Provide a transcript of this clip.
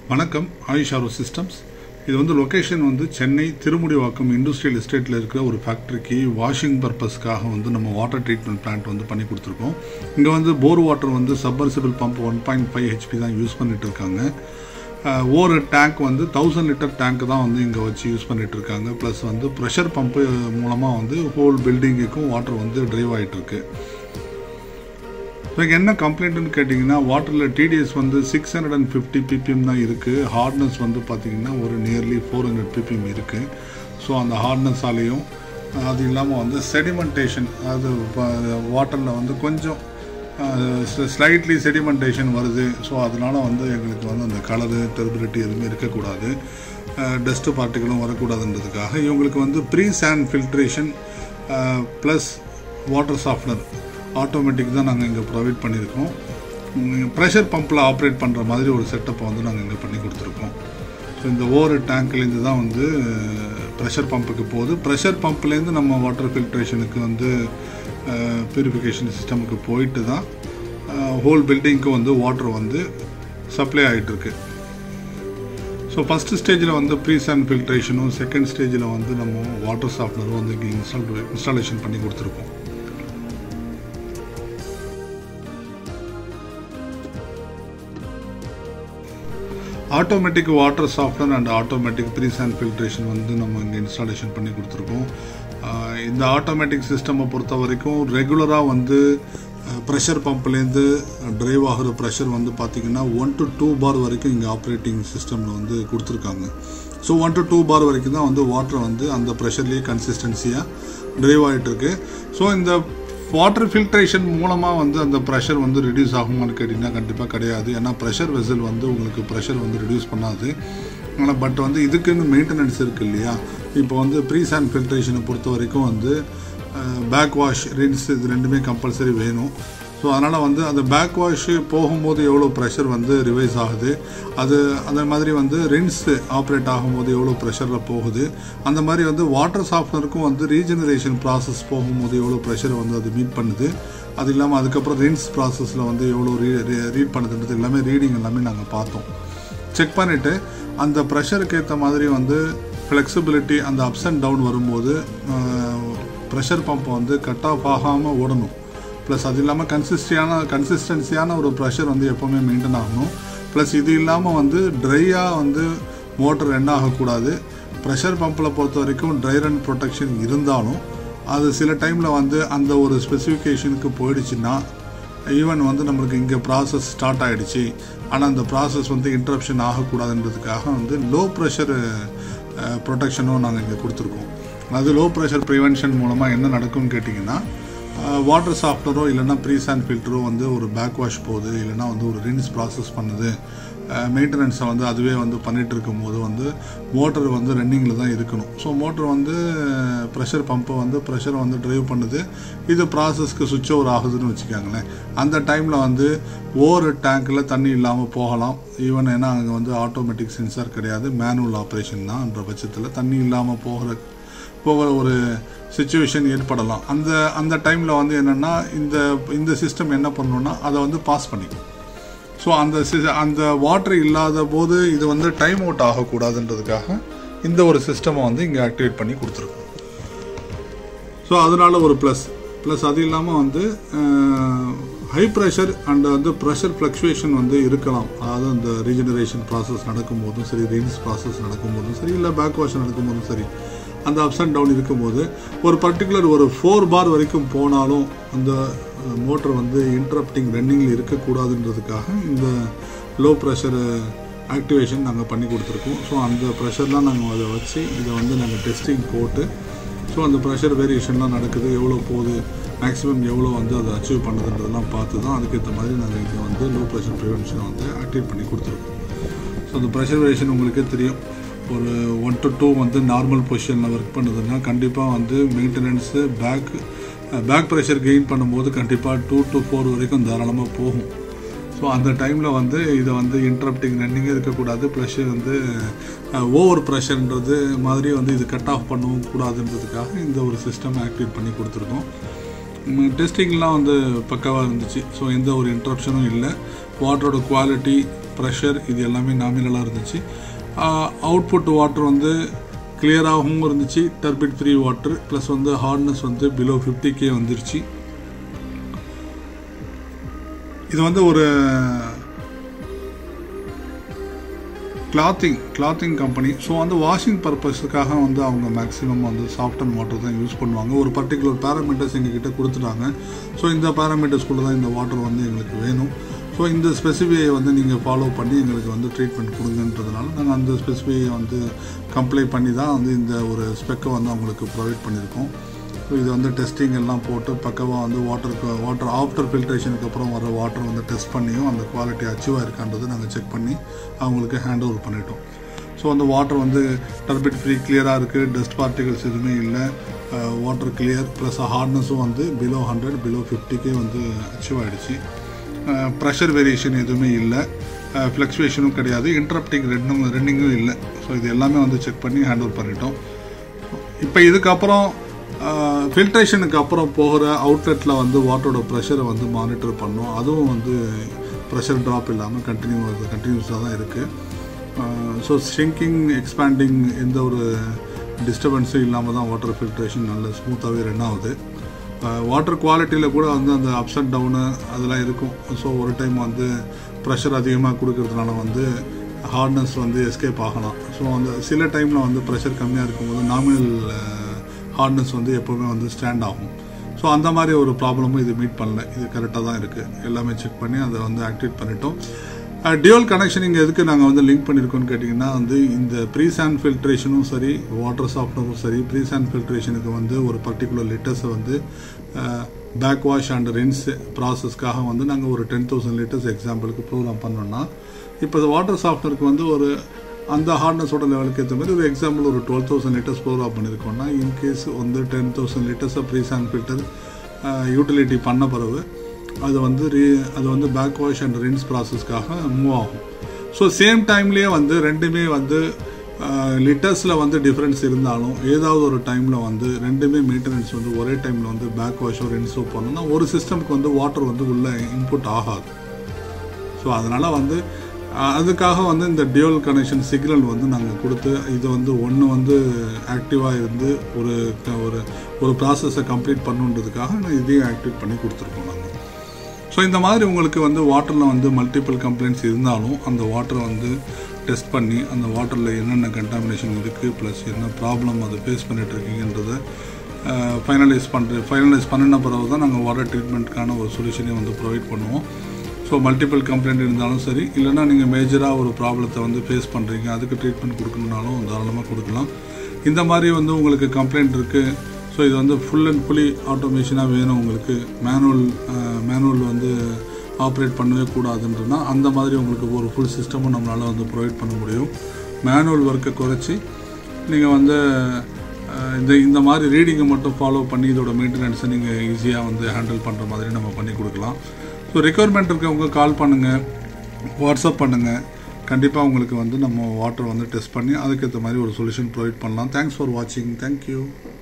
வணக்கம் ஆயுஷ் ஆரோ சிஸ்டம்ஸ் இது வந்து லொக்கேஷன் வந்து சென்னை திருமுடிவாக்கம் இண்டஸ்ட்ரியல் எஸ்டேட்டில் இருக்கிற ஒரு ஃபேக்ட்ரிக்கு வாஷிங் பர்பஸ்க்காக வந்து நம்ம வாட்டர் ட்ரீட்மெண்ட் பிளான்ட் வந்து பண்ணி கொடுத்துருக்கோம் இங்கே வந்து போர் வாட்டர் வந்து submersible pump one point five HP தான் யூஸ் பண்ணிட்டு இருக்காங்க அஹ், ஒரு டேங்க் வந்து தௌசண்ட் லிட்டர் டேங்க் தான் வந்து இங்கே வச்சு யூஸ் பண்ணிட்டு இருக்காங்க ப்ளஸ் வந்து ப்ரெஷர் பம்பு மூலமாக வந்து ஹோல் பில்டிங்குக்கும் வாட்டர் வந்து ட்ரைவ் ஆகிட்டு இருக்கு எனக்கு என்ன கம்ப்ளைண்ட்னு கேட்டிங்கன்னா வாட்டரில் டிடிஎஸ் வந்து six hundred and fifty PPM தான் இருக்குது ஹார்ட்னஸ் வந்து பார்த்திங்கன்னா ஒரு நியர்லி ஃபோர் ஹண்ட்ரட் பிபிஎம் இருக்குது ஸோ அந்த ஹார்ட்னஸாலேயும் அது இல்லாமல் வந்து செடிமெண்டேஷன் அது வாட்டரில் வந்து கொஞ்சம் ஸ்லைட்லி செடிமெண்டேஷன் வருது ஸோ அதனால் வந்து எங்களுக்கு வந்து அந்த கலரு டெர்பிலிட்டி எதுவுமே இருக்கக்கூடாது டஸ்ட்டு பார்ட்டிகளும் வரக்கூடாதுன்றதுக்காக இவங்களுக்கு வந்து pre sand filtration plus water softener automatic தான் நாங்கள் இங்கே ப்ரொவைட் பண்ணியிருக்கோம் ப்ரெஷர் பம்பில் ஆப்ரேட் பண்ணுற மாதிரி ஒரு செட்டப்பை வந்து நாங்கள் இங்கே பண்ணி கொடுத்துருக்கோம் ஸோ இந்த ஒவ்வொரு டேங்க்லேருந்து தான் வந்து ப்ரெஷர் பம்புக்கு போகுது ப்ரெஷர் பம்ப்லேருந்து நம்ம வாட்டர் ஃபில்ட்ரேஷனுக்கு வந்து பியூரிஃபிகேஷன் சிஸ்டமுக்கு போயிட்டு தான் ஹோல் பில்டிங்க்கு வந்து வாட்டர் வந்து சப்ளை ஆகிட்டுருக்கு ஸோ ஃபஸ்ட்டு ஸ்டேஜில் வந்து ப்ரீ சாண்ட் ஃபில்ட்ரேஷனும் செகண்ட் ஸ்டேஜில் வந்து நம்ம வாட்டர் சாஃப்ட்னரும் வந்து இங்கே இன்ஸ்டால் இன்ஸ்டாலேஷன் பண்ணி கொடுத்துருக்கோம் automatic water software and automatic pre sand filtration வந்து நம்ம இங்கே இன்ஸ்டாலேஷன் பண்ணி கொடுத்துருக்கோம் ஆஹ் இந்த ஆட்டோமேட்டிக் சிஸ்டமை பொறுத்த வரைக்கும் ரெகுலராக வந்து ப்ரெஷர் பம்ப்லேருந்து ட்ரைவ் ஆகிற ப்ரெஷர் வந்து பார்த்திங்கன்னா ஒன் டு டூ பார் வரைக்கும் இங்கே ஆப்ரேட்டிங் சிஸ்டமில் வந்து கொடுத்துருக்காங்க so one to two bar வரைக்கும் தான் வந்து வாட்டர் வந்து அந்த ப்ரெஷர்லேயே கன்சிஸ்டன்சியாக ட்ரைவ் ஆகிட்டு இருக்கு ஸோ இந்த வாட்டர் ஃபில்ட்ரேஷன் மூலமாக வந்து அந்த ப்ரெஷர் வந்து ரெடியூஸ் ஆகுமான்னு கேட்டிங்கன்னா கண்டிப்பாக கிடையாது ஏன்னா ப்ரெஷர் வெசல் வந்து உங்களுக்கு ப்ரெஷர் வந்து ரெடியூஸ் பண்ணாது ஆனால் பட் வந்து இதுக்குன்னு மெயின்டெனன்ஸ் இருக்குது இல்லையா இப்போ வந்து ப்ரீ சாண்ட் ஃபில்ட்ரேஷனை பொறுத்த வரைக்கும் வந்து பேக் வாஷ் ரின்ஸ் இது ரெண்டுமே கம்பல்சரி வேணும் ஸோ அதனால் வந்து அந்த பேக் வாஷ் போகும்போது எவ்வளோ ப்ரெஷர் வந்து ரிவைஸ் ஆகுது அது அந்த மாதிரி வந்து ரின்ஸ் ஆப்ரேட் ஆகும்போது எவ்வளோ ப்ரெஷரில் போகுது அந்த மாதிரி வந்து வாட்டர் சாஃப்ட்னருக்கும் வந்து ரீஜெனரேஷன் ப்ராசஸ் போகும்போது எவ்வளோ ப்ரெஷரை வந்து அது மீட் பண்ணுது அது இல்லாமல் அதுக்கப்புறம் ரின்ஸ் ப்ராசஸில் வந்து எவ்வளோ ரீ ரீட் பண்ணுதுன்றது எல்லாமே ரீடிங் எல்லாமே நாங்கள் பார்த்தோம் செக் பண்ணிவிட்டு அந்த ப்ரெஷருக்கு ஏற்ற மாதிரி வந்து ஃப்ளெக்சிபிலிட்டி அந்த அப்ஸ் அண்ட் டவுன் வரும்போது ப்ரெஷர் பம்ப் வந்து கட் ஆஃப் ஆகாமல் ஓடணும் ப்ளஸ் அது இல்லாமல் கன்சிஸ்டியான கன்சிஸ்டன்சியான ஒரு ப்ரெஷர் வந்து எப்போவுமே மெயின்டைன் ஆகணும் ப்ளஸ் இது இல்லாமல் வந்து ட்ரையாக வந்து மோட்டர் ரன் ஆகக்கூடாது ப்ரெஷர் பம்பில் பொறுத்த வரைக்கும் ட்ரை ரன் ப்ரொடெக்ஷன் இருந்தாலும் அது சில டைமில் வந்து அந்த ஒரு ஸ்பெசிஃபிகேஷனுக்கு போயிடுச்சுன்னா ஈவன் வந்து நம்மளுக்கு இங்கே ப்ராசஸ் ஸ்டார்ட் ஆகிடுச்சு ஆனால் அந்த ப்ராசஸ் வந்து இன்ட்ரப்ஷன் ஆகக்கூடாதுன்றதுக்காக வந்து லோ ப்ரெஷர் ப்ரொடெக்ஷனும் நாங்கள் இங்கே கொடுத்துருக்கோம் அது லோ ப்ரெஷர் ப்ரிவென்ஷன் மூலமாக என்ன நடக்கும்னு கேட்டிங்கன்னா வாட்டர் சாஃப்ட்னரோ இல்லைன்னா ப்ரீ சாண்ட் ஃபில்டரோ வந்து ஒரு பேக் வாஷ் போகுது இல்லைன்னா வந்து ஒரு ரின்ஸ் ப்ராசஸ் பண்ணுது மெயின்டெனன்ஸை வந்து அதுவே வந்து பண்ணிகிட்டு இருக்கும்போது வந்து மோட்டர் வந்து ரன்னிங்கில் தான் இருக்கணும் ஸோ மோட்டர் வந்து ப்ரெஷர் பம்பை வந்து ப்ரெஷரை வந்து ட்ரைவ் பண்ணுது இது ப்ராசஸ்க்கு சுவிட்ச் ஓவர் ஆகுதுன்னு வச்சுக்கோங்களேன் அந்த டைமில் வந்து ஒவ்வொரு டேங்க்கில் தண்ணி இல்லாமல் போகலாம் ஈவன் ஏன்னா அங்கே வந்து ஆட்டோமேட்டிக் சென்சார் கிடையாது மேனுவல் ஆப்ரேஷன் தான்ன்ற பட்சத்தில் தண்ணி இல்லாமல் போகிற போகிற ஒரு சுச்சுவேஷன் ஏற்படலாம் அந்த அந்த டைமில் வந்து என்னென்னா இந்த இந்த சிஸ்டம் என்ன பண்ணணும்னா அதை வந்து பாஸ் பண்ணிக்கும் ஸோ அந்த சி- அந்த வாட்டர் இல்லாத போது இது வந்து டைம் அவுட் ஆகக்கூடாதுன்றதுக்காக இந்த ஒரு சிஸ்டமை வந்து இங்கே ஆக்டிவேட் பண்ணி கொடுத்துருக்கோம் ஸோ அதனால ஒரு ப்ளஸ் ப்ளஸ் அது இல்லாமல் வந்து ஹை ப்ரெஷர் அண்ட் வந்து ப்ரெஷர் ஃப்ளக்சுவேஷன் வந்து இருக்கலாம் அதாவது அந்த ரீஜெனரேஷன் ப்ராசஸ் நடக்கும்போதும் சரி ரின்ஸ் ப்ராசஸ் நடக்கும்போதும் சரி இல்லை பேக் வாஷ் நடக்கும்போதும் சரி அந்த அப்ஸ் அண்ட் டவுன் இருக்கும்போது ஒரு பர்டிகுலர் ஒரு ஃபோர் பார் வரைக்கும் போனாலும் அந்த மோட்டர் வந்து இன்டரப்டிங் ரன்னிங்கில் இருக்கக்கூடாதுன்றதுக்காக இந்த லோ ப்ரெஷர் ஆக்டிவேஷன் நாங்கள் பண்ணி கொடுத்துருக்கோம் ஸோ அந்த ப்ரெஷர்லாம் நாங்கள் அதை வச்சு இதை வந்து நாங்கள் டெஸ்டிங் போட்டு ஸோ அந்த ப்ரெஷர் வேரியேஷன்லாம் நடக்குது எவ்வளோ போகுது மேக்ஸிமம் எவ்வளோ வந்து அதை அச்சீவ் பண்ணுதுன்றதெல்லாம் பார்த்து தான் அதுக்கேற்ற மாதிரி நாங்கள் இங்கே வந்து லோ ப்ரெஷர் ப்ரிவென்ஷனை வந்து ஆக்டிவேட் பண்ணி கொடுத்துருக்கோம் ஸோ அந்த ப்ரெஷர் வேரியேஷன் உங்களுக்கே தெரியும் ஒரு ஒன் டு டூ வந்து நார்மல் பொசிஷனில் ஒர்க் பண்ணுதுன்னா கண்டிப்பாக வந்து maintenance back back pressure gain பண்ணும்போது கண்டிப்பாக டூ டு ஃபோர் வரைக்கும் தாராளமாக போகும் ஸோ அந்த டைமில் வந்து இதை வந்து இன்டரப்டிங் ரன்னிங்கே இருக்கக்கூடாது ப்ளஸ் வந்து ஓவர் ப்ரெஷர்ன்றது மாதிரி வந்து இது கட் ஆஃப் பண்ணவும் கூடாதுன்றதுக்காக இந்த ஒரு சிஸ்டம் ஆக்டிவேட் பண்ணி கொடுத்துருக்கோம் டெஸ்டிங்லாம் வந்து பக்காவாக இருந்துச்சு ஸோ எந்த ஒரு இன்ட்ரப்ஷனும் இல்லை வாட்டரோட குவாலிட்டி ப்ரெஷர் இது எல்லாமே நாமினலாக இருந்துச்சு அவுட்புட் வாட்டர் வந்து கிளியராகவும் இருந்துச்சு டர்பிட் ஃப்ரீ வாட்டர் ப்ளஸ் வந்து ஹார்ட்னஸ் வந்து பிலோ ஃபிஃப்டி கே வந்துருச்சு இது வந்து ஒரு கிளாத்திங் கிளாத்திங் கம்பெனி ஸோ வந்து வாஷிங் பர்பஸுக்காக வந்து அவங்க மேக்ஸிமம் வந்து சாஃப்ட் அண்ட் வாட்டர் தான் யூஸ் பண்ணுவாங்க ஒரு பர்டிகுலர் பேராமீட்டர்ஸ் எங்ககிட்ட கொடுத்துட்டாங்க ஸோ இந்த பேராமீட்டர்ஸ்குள்ளே தான் இந்த வாட்டர் வந்து எங்களுக்கு வேணும் ஸோ இந்த ஸ்பெசிஃபியை வந்து நீங்கள் ஃபாலோ பண்ணி எங்களுக்கு வந்து ட்ரீட்மெண்ட் கொடுங்கன்றதுனால நாங்கள் அந்த ஸ்பெசிஃபியை வந்து கம்ப்ளை பண்ணி தான் வந்து இந்த ஒரு ஸ்பெக்கை வந்து அவங்களுக்கு ப்ரொவைட் பண்ணியிருக்கோம் ஸோ இது வந்து டெஸ்டிங் எல்லாம் போட்டு பக்கவாக வந்து வாட்டருக்கு வாட்டர் ஆஃப்டர் ஃபில்ட்ரேஷனுக்கு அப்புறம் வர வாட்டர் வந்து டெஸ்ட் பண்ணியும் அந்த குவாலிட்டி அச்சீவாக இருக்கான்றதை நாங்கள் செக் பண்ணி அவங்களுக்கு ஹேண்ட் ஓவர் பண்ணிட்டோம் ஸோ அந்த வாட்டர் வந்து டர்பிட் ஃப்ரீ கிளியராக இருக்குது டஸ்ட் பார்ட்டிகல்ஸ் எதுவுமே இல்லை வாட்டர் கிளியர் ப்ளஸ் ஹார்ட்னஸும் வந்து பிலோ ஹண்ட்ரட் பிலோ ஃபிஃப்டிக்கே வந்து அச்சீவ் ஆகிடுச்சு ப்ரெஷர் வேரியேஷன் எதுவுமே இல்லை ஃப்ளக்சுவேஷனும் கிடையாது இன்டரப்டிங் ரெண்டும் ரெண்டிங்கும் இல்லை ஸோ இது எல்லாமே வந்து செக் பண்ணி ஹேண்ட் ஓவர் பண்ணிட்டோம் இப்போ இதுக்கப்புறம் ஃபில்ட்ரேஷனுக்கு அப்புறம் போகிற அவுட்லெட்டில் வந்து வாட்டரோட ப்ரெஷரை வந்து மானிட்டர் பண்ணோம் அதுவும் வந்து ப்ரெஷர் ட்ராப் இல்லாமல் கண்டினியூ கண்டினியூஸாக தான் இருக்குது ஸோ ஷிங்கிங் எக்ஸ்பேண்டிங் எந்த ஒரு டிஸ்டர்பன்ஸும் இல்லாமல் தான் வாட்டர் ஃபில்ட்ரேஷன் நல்ல ஸ்மூத்தாகவே ரன் ஆகுது வாட்டர் குவாலிட்டியில் கூட வந்து அந்த அப்ஸ் அண்ட் டவுனு அதெல்லாம் இருக்கும் ஸோ ஒரு டைம் வந்து ப்ரெஷர் அதிகமாக கொடுக்கறதுனால வந்து ஹார்ட்னஸ் வந்து எஸ்கேப் ஆகலாம் ஸோ அந்த சில டைமில் வந்து ப்ரெஷர் கம்மியாக இருக்கும்போது நாமினல் ஹார்ட்னஸ் வந்து எப்போவுமே வந்து ஸ்டாண்ட் ஆகும் ஸோ அந்த மாதிரி ஒரு ப்ராப்ளமும் இது மீட் பண்ணல இது கரெக்டாக தான் இருக்குது எல்லாமே செக் பண்ணி அதை வந்து ஆக்டிவேட் பண்ணிட்டோம் டியூவல் கனெக்ஷன் இங்கே எதுக்கு நாங்கள் வந்து லிங்க் பண்ணியிருக்கோம்னு கேட்டிங்கன்னா வந்து இந்த ப்ரீசான் ஃபில்ட்ரேஷனும் சரி வாட்டர் சாஃப்ட்னரும் சரி ப்ரீசான் ஃபில்ட்ரேஷனுக்கு வந்து ஒரு பர்டிகுலர் லிட்டர்ஸை வந்து பேக் வாஷ் அண்ட் ரின்ஸ் ப்ராசஸ்க்காக வந்து நாங்கள் ஒரு டென் தௌசண்ட் லிட்டர்ஸ் எக்ஸாம்பிளுக்கு ப்ரோக்ராம் பண்ணோம்னா இப்போ வாட்டர் சாஃப்ட்னருக்கு வந்து ஒரு அந்த ஹார்ட்னஸோட லெவலுக்கு ஏற்ற மாதிரி ஒரு எக்ஸாம்பிள் ஒரு டுவெல் தௌசண்ட் லிட்டர்ஸ் ப்ரோக்ராம் பண்ணியிருக்கோம்னா இன்கேஸ் வந்து டென் தௌசண்ட் லிட்டர்ஸை ப்ரீசான் ஃபில்டர் யூட்டிலிட்டி பண்ண பிறகு அது வந்து ரீ அது வந்து பேக் வாஷ் அண்ட் ரின்ஸ் ப்ராசஸ்க்காக மூவ் ஆகும் ஸோ சேம் டைம்லேயே வந்து ரெண்டுமே வந்து லிட்டர்ஸில் வந்து டிஃப்ரென்ஸ் இருந்தாலும் ஏதாவது ஒரு டைமில் வந்து ரெண்டுமே மெயின்டெனன்ஸ் வந்து ஒரே டைமில் வந்து பேக் வாஷோ ரின்ஸோ பண்ணோம்னா ஒரு சிஸ்டம்க்கு வந்து வாட்டர் வந்து உள்ளே இன்புட் ஆகாது ஸோ அதனால் வந்து அதுக்காக வந்து இந்த டியூவல் கனெக்ஷன் சிக்னல் வந்து நாங்கள் கொடுத்து இது வந்து ஒன்று வந்து ஆக்டிவாக இருந்து ஒரு ஒரு ஒரு ப்ராசஸை கம்ப்ளீட் பண்ணுன்றதுக்காக இதையும் ஆக்டிவேட் பண்ணி கொடுத்துருக்கோம் நாங்கள் ஸோ இந்த மாதிரி உங்களுக்கு வந்து வாட்டரில் வந்து மல்டிபிள் கம்ப்ளைண்ட்ஸ் இருந்தாலும் அந்த வாட்டரை வந்து டெஸ்ட் பண்ணி அந்த வாட்டரில் என்னென்ன கண்டாமினேஷன் இருக்குது ப்ளஸ் என்ன ப்ராப்ளம் அதை ஃபேஸ் பண்ணிட்டு இருக்கீங்கன்றதை ஃபைனலைஸ் பண்ணுற ஃபைனலைஸ் பண்ணின பிறகு தான் நாங்கள் வாட்டர் ட்ரீட்மெண்ட்டுக்கான ஒரு சொல்யூஷனே வந்து ப்ரொவைட் பண்ணுவோம் ஸோ மல்டிபிள் கம்ப்ளைண்ட் இருந்தாலும் சரி இல்லைனா நீங்கள் மேஜராக ஒரு ப்ராப்ளத்தை வந்து ஃபேஸ் பண்ணுறீங்க அதுக்கு ட்ரீட்மெண்ட் கொடுக்கணுனாலும் தாராளமாக கொடுக்கலாம் இந்த மாதிரி வந்து உங்களுக்கு கம்ப்ளைண்ட் இருக்குது ஸோ இது வந்து ஃபுல் அண்ட் ஃபுல்லி ஆட்டோமேஷனாக வேணும் உங்களுக்கு மேனுவல் மேனுவல் வந்து ஆப்ரேட் பண்ணவே கூடாதுன்றனா அந்த மாதிரி உங்களுக்கு ஒரு ஃபுல் சிஸ்டமும் நம்மளால் வந்து ப்ரொவைட் பண்ண முடியும் மேனுவல் ஒர்க்கை குறைச்சி நீங்கள் வந்து இந்த இந்த மாதிரி ரீடிங்கை மட்டும் ஃபாலோ பண்ணி இதோட மெயின்டெனன்ஸை நீங்கள் ஈஸியாக வந்து ஹேண்டில் பண்ணுற மாதிரி நம்ம பண்ணி கொடுக்கலாம் ஸோ ரெக்குவயர்மெண்ட் இருக்கவங்க கால் பண்ணுங்கள் வாட்ஸ்அப் பண்ணுங்கள் கண்டிப்பாக உங்களுக்கு வந்து நம்ம வாட்டர் வந்து டெஸ்ட் பண்ணி அதுக்கேற்ற மாதிரி ஒரு சொல்யூஷன் ப்ரொவைட் பண்ணலாம் தேங்க்ஸ் ஃபார் வாட்சிங் தேங்க்யூ